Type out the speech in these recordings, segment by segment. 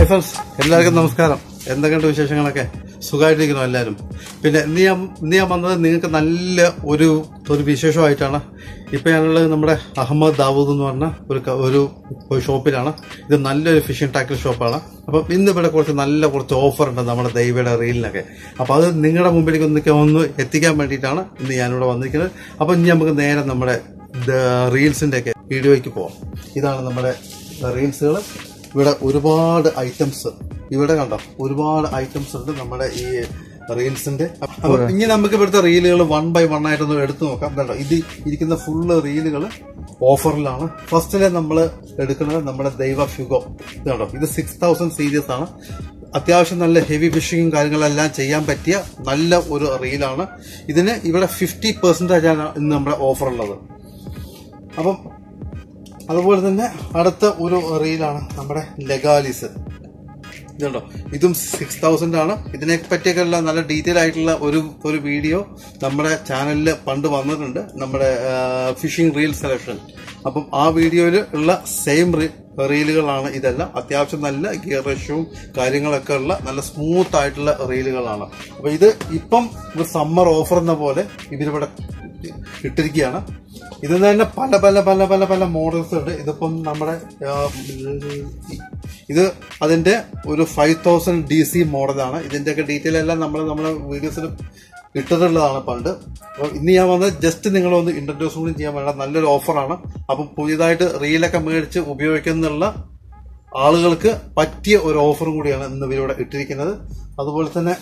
hi friends എല്ലാവർക്കും നമസ്കാരം എന്തൊക്കെയുണ്ട് വിശേഷങ്ങളൊക്കെ സുഖമായിട്ടിരിക്കുന്നു എല്ലാവരും പിന്നെ ഇന്ന് ഞാൻ ഇന്ന് ഞാൻ വന്നത് നിങ്ങൾക്ക് നല്ല ഒരു ഒരു വിശേഷമായിട്ടാണ് ഇപ്പം ഞാനുള്ളത് നമ്മുടെ അഹമ്മദ് ദാവൂദ് എന്ന് പറഞ്ഞ ഒരു ക- ഒരു ഒരു ഷോപ്പിലാണ് ഇത് നല്ലൊരു ഫിഷിംഗ് ടാക്കിൾ ഷോപ്പാണ് അപ്പം ഇന്ന് ഇവിടെ കുറച്ച് നല്ല കുറച്ച് ഓഫർ ഉണ്ട് നമ്മുടെ ദൈവയുടെ റീലിനൊക്കെ അപ്പോൾ അത് നിങ്ങളുടെ മുമ്പിലേക്ക് ഒന്ന് ഒന്ന് എത്തിക്കാൻ വേണ്ടിയിട്ടാണ് ഇന്ന് ഞാനിവിടെ വന്നിരിക്കുന്നത് അപ്പം ഇനി നമുക്ക് നേരെ നമ്മുടെ റീൽസിൻ്റെ ഒക്കെ വീഡിയോയ്ക്ക് പോവാം ഇതാണ് നമ്മുടെ റീൽസുകൾ ഇവിടെ ഒരുപാട് ഐറ്റംസ് ഇവിടെ കണ്ടോ ഒരുപാട് ഐറ്റംസ് ഉണ്ട് നമ്മുടെ ഈ റീൽസിന്റെ അപ്പൊ ഇനി നമുക്ക് ഇവിടുത്തെ റീലുകൾ വൺ ബൈ വൺ ആയിട്ടൊന്ന് എടുത്തു നോക്കാം കണ്ടോ ഇത് ഇരിക്കുന്ന ഫുള്ള് റീലുകൾ ഓഫറിലാണ് ഫസ്റ്റിലെ നമ്മൾ എടുക്കുന്നത് നമ്മുടെ ദൈവ ഫ്യുഗോ ഇത് കണ്ടോ ഇത് സിക്സ് തൗസൻഡ് സീരീസ് ആണ് അത്യാവശ്യം നല്ല ഹെവി ഫിഷിങ്ങും കാര്യങ്ങളെല്ലാം ചെയ്യാൻ പറ്റിയ നല്ല ഒരു റീലാണ് ഇതിന് ഇവിടെ ഫിഫ്റ്റി പെർസെൻറ്റേജ് ആണ് ഇന്ന് നമ്മുടെ ഓഫർ ഉള്ളത് അപ്പം അതുപോലെ തന്നെ അടുത്ത ഒരു റീലാണ് നമ്മുടെ ലെഗാലിസ് ഇതുണ്ടോ ഇതും സിക്സ് തൗസൻഡ് ആണ് ഇതിനെ പറ്റിയൊക്കെ ഉള്ള നല്ല ഡീറ്റെയിൽ ആയിട്ടുള്ള ഒരു ഒരു വീഡിയോ നമ്മുടെ ചാനലിൽ പണ്ട് വന്നിട്ടുണ്ട് നമ്മുടെ ഫിഷിംഗ് റീൽ സെലക്ഷൻ അപ്പം ആ വീഡിയോയിൽ ഉള്ള സെയിം റീലുകളാണ് ഇതെല്ലാം അത്യാവശ്യം നല്ല ഗിയർ റഷ്യവും കാര്യങ്ങളൊക്കെ ഉള്ള നല്ല സ്മൂത്ത് ആയിട്ടുള്ള റീലുകളാണ് അപ്പൊ ഇത് ഇപ്പം ഒരു സമ്മർ ഓഫർ എന്ന പോലെ ഇവരിവിടെ ഇട്ടിരിക്കുകയാണ് ഇതിൽ തന്നെ പല പല പല പല പല മോഡൽസ് ഉണ്ട് ഇതിപ്പം നമ്മുടെ ആ, ഇത് അതിന്റെ ഒരു ഫൈവ് തൗസൻഡ് ഡി സി മോഡലാണ് ഇതിന്റെയൊക്കെ ഡീറ്റെയിൽ എല്ലാം നമ്മൾ നമ്മുടെ വീഡിയോസിൽ ഇട്ടിട്ടുള്ളതാണ് പണ്ട് അപ്പോൾ ഇന്ന് ഞാൻ വന്നത് ജസ്റ്റ് നിങ്ങളൊന്ന് ഇൻട്രൊഡ്യൂസ് കൂടി ചെയ്യാൻ വേണ്ട നല്ലൊരു ഓഫറാണ് അപ്പം പുതിയതായിട്ട് റീലൊക്കെ മേടിച്ച് ഉപയോഗിക്കുന്നുള്ള ആളുകൾക്ക് പറ്റിയ ഒരു ഓഫറും കൂടിയാണ് ഇന്ന് ഇവരിവിടെ ഇട്ടിരിക്കുന്നത് അതുപോലെ തന്നെ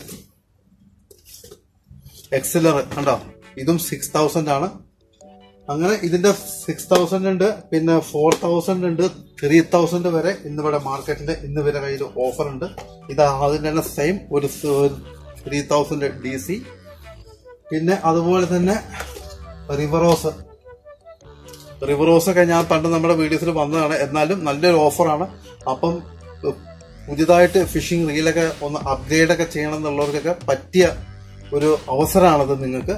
എക്സലർ കണ്ടോ ഇതും സിക്സ് തൗസൻഡ് ആണ് അങ്ങനെ ഇതിന്റെ സിക്സ് തൗസൻഡ് ഉണ്ട് പിന്നെ ഫോർ തൗസൻഡ് ഉണ്ട് ത്രീ തൗസൻഡ് വരെ ഇന്നിവിടെ മാർക്കറ്റിൽ ഇന്ന് വരെ കയ്യിൽ ഓഫർ ഉണ്ട് ഇത് അതിന്റെ തന്നെ സെയിം ഒരു ത്രീ തൗസൻഡ് ഡി സി പിന്നെ അതുപോലെ തന്നെ റിവറോസ് റിവറോസ് ഒക്കെ ഞാൻ പണ്ട് നമ്മുടെ വീഡിയോസിൽ വന്നതാണ് എന്നാലും നല്ലൊരു ഓഫറാണ് അപ്പം ഉം, പുതിയതായിട്ട് ഫിഷിംഗ് റീലൊക്കെ ഒന്ന് അപ്ഗ്രേഡ് ഒക്കെ ചെയ്യണം എന്നുള്ളവർക്കൊക്കെ പറ്റിയ ഒരു അവസരമാണത് നിങ്ങൾക്ക്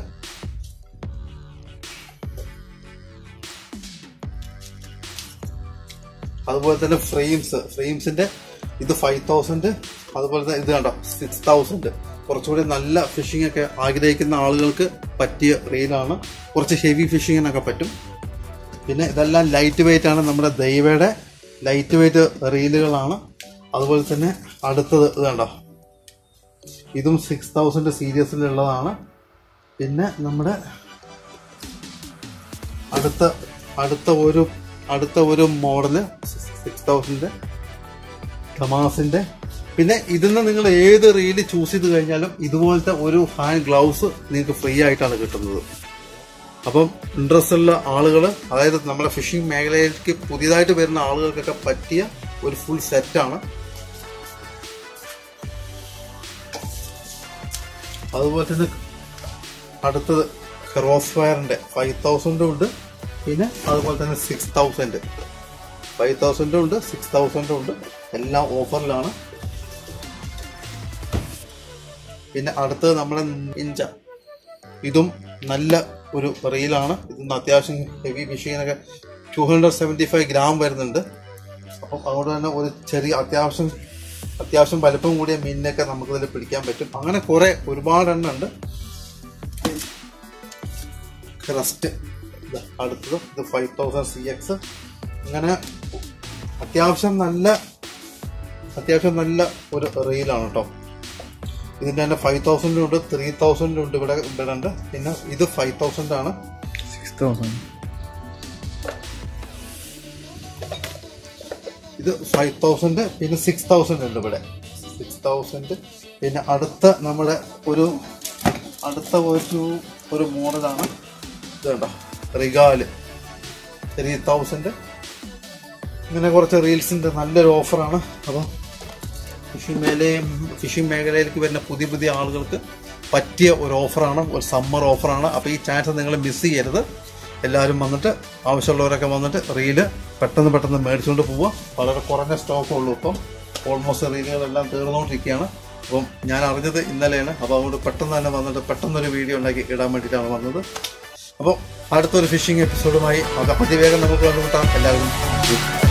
അതുപോലെ തന്നെ ഫ്രെയിംസ് ഫ്രെയിംസിന്റെ ഇത് ഫൈവ് തൗസൻഡ് അതുപോലെ തന്നെ ഇത് കണ്ടോ സിക്സ് തൗസൻഡ് കുറച്ചുകൂടി നല്ല ഫിഷിംഗ് ഒക്കെ ആഗ്രഹിക്കുന്ന ആളുകൾക്ക് പറ്റിയ റീലാണ് കുറച്ച് ഹെവി ഫിഷിങ്ങിനൊക്കെ പറ്റും പിന്നെ ഇതെല്ലാം ലൈറ്റ് വെയിറ്റ് ആണ് നമ്മുടെ ദൈവയുടെ ലൈറ്റ് വെയിറ്റ് റീലുകളാണ് അതുപോലെ തന്നെ അടുത്തത് ഇത് കണ്ടോ ഇതും സിക്സ് തൗസൻഡ് സീരീസിലുള്ളതാണ് പിന്നെ നമ്മുടെ അടുത്ത അടുത്ത ഒരു അടുത്ത ഒരു മോഡല് സിക്സ് തൗസൻഡ് കമാസിന്റെ പിന്നെ ഇതിന്ന് നിങ്ങൾ ഏത് റീല് ചൂസ് ചെയ്ത് കഴിഞ്ഞാലും ഇതുപോലത്തെ ഒരു ഹാൻഡ് ഗ്ലൗസ് നിങ്ങൾക്ക് ഫ്രീ ആയിട്ടാണ് കിട്ടുന്നത് അപ്പം ഇൻട്രസ്റ്റ് ഉള്ള ആളുകൾ അതായത് നമ്മുടെ ഫിഷിംഗ് മേഖലയിലേക്ക് പുതിയതായിട്ട് വരുന്ന ആളുകൾക്കൊക്കെ പറ്റിയ ഒരു ഫുൾ സെറ്റാണ് അതുപോലെ തന്നെ അടുത്തത് ക്രോസ് ഫയറിന്റെ ഫൈവ് തൗസൻഡും ഉണ്ട് പിന്നെ അതുപോലെ തന്നെ സിക്സ് തൗസൻഡ് ഫൈവ് തൗസൻഡും ഉണ്ട് സിക്സ് തൗസൻഡും ഉണ്ട് എല്ലാം ഓഫറിലാണ് പിന്നെ അടുത്തത് നമ്മുടെ ഇഞ്ച ഇതും നല്ല ഒരു റീലാണ് ഇതൊന്ന് അത്യാവശ്യം ഹെവി മെഷീനൊക്കെ two hundred seventy five gram വരുന്നുണ്ട് അപ്പം അതുകൊണ്ട് തന്നെ ഒരു ചെറിയ അത്യാവശ്യം അത്യാവശ്യം വലുപ്പം കൂടിയ മീനിനെയൊക്കെ നമുക്കിതിൽ പിടിക്കാൻ പറ്റും അങ്ങനെ കുറെ ഒരുപാട് എണ്ണം ഉണ്ട് ക്രസ്റ്റ് ഇത് അടുത്തത് ഇത് ഫൈവ് തൗസൻഡ് സി എക്സ് അങ്ങനെ അത്യാവശ്യം നല്ല അത്യാവശ്യം നല്ല ഒരു റീലാണ് കേട്ടോ ഇതിന്റെ തന്നെ ഫൈവ് തൗസൻഡിലും ഉണ്ട് ത്രീ തൗസൻഡിലും ഉണ്ട് ഇവിടെ ഇവിടെ ഉണ്ട് പിന്നെ ഇത് ഫൈവ് തൗസൻഡ് ആണ് സിക്സ് തൗസൻഡ് ഇത് ഫൈവ് തൗസൻഡ് പിന്നെ സിക്സ് തൗസൻഡ് ഉണ്ട് ഇവിടെ സിക്സ് തൗസൻഡ് പിന്നെ അടുത്ത നമ്മുടെ ഒരു അടുത്ത ഒരു ഒരു മോഡലാണ് ഇത് കണ്ടോ റിഗാല് ത്രീ തൗസൻഡ് ഇങ്ങനെ കുറച്ച് റീൽസിൻ്റെ നല്ലൊരു ഓഫറാണ് അപ്പോൾ ഫിഷിംഗ് മേഖലയും ഫിഷിംഗ് മേഖലയിലേക്ക് വരുന്ന പുതിയ പുതിയ ആളുകൾക്ക് പറ്റിയ ഒരു ഓഫറാണ് ഒരു സമ്മർ ഓഫറാണ് അപ്പോൾ ഈ ചാൻസ് നിങ്ങൾ മിസ് ചെയ്യരുത് എല്ലാവരും വന്നിട്ട് ആവശ്യമുള്ളവരൊക്കെ വന്നിട്ട് റീല് പെട്ടെന്ന് പെട്ടെന്ന് മേടിച്ചുകൊണ്ട് പോവുക വളരെ കുറഞ്ഞ സ്റ്റോക്കേ ഉള്ളൂ ഇപ്പം ഓൾമോസ്റ്റ് റീലുകളെല്ലാം തീർന്നുകൊണ്ടിരിക്കുകയാണ് അപ്പം ഞാൻ അറിഞ്ഞത് ഇന്നലെയാണ് അപ്പോൾ അതുകൊണ്ട് പെട്ടെന്ന് തന്നെ വന്നിട്ട് പെട്ടെന്നൊരു വീഡിയോ ഉണ്ടാക്കി ഇടാൻ വേണ്ടിയിട്ടാണ് വന്നത് അപ്പോൾ അടുത്തൊരു ഫിഷിംഗ് എപ്പിസോഡുമായി അതിവേഗം നമുക്ക് കണ്ടുമുട്ടാം എല്ലാവരും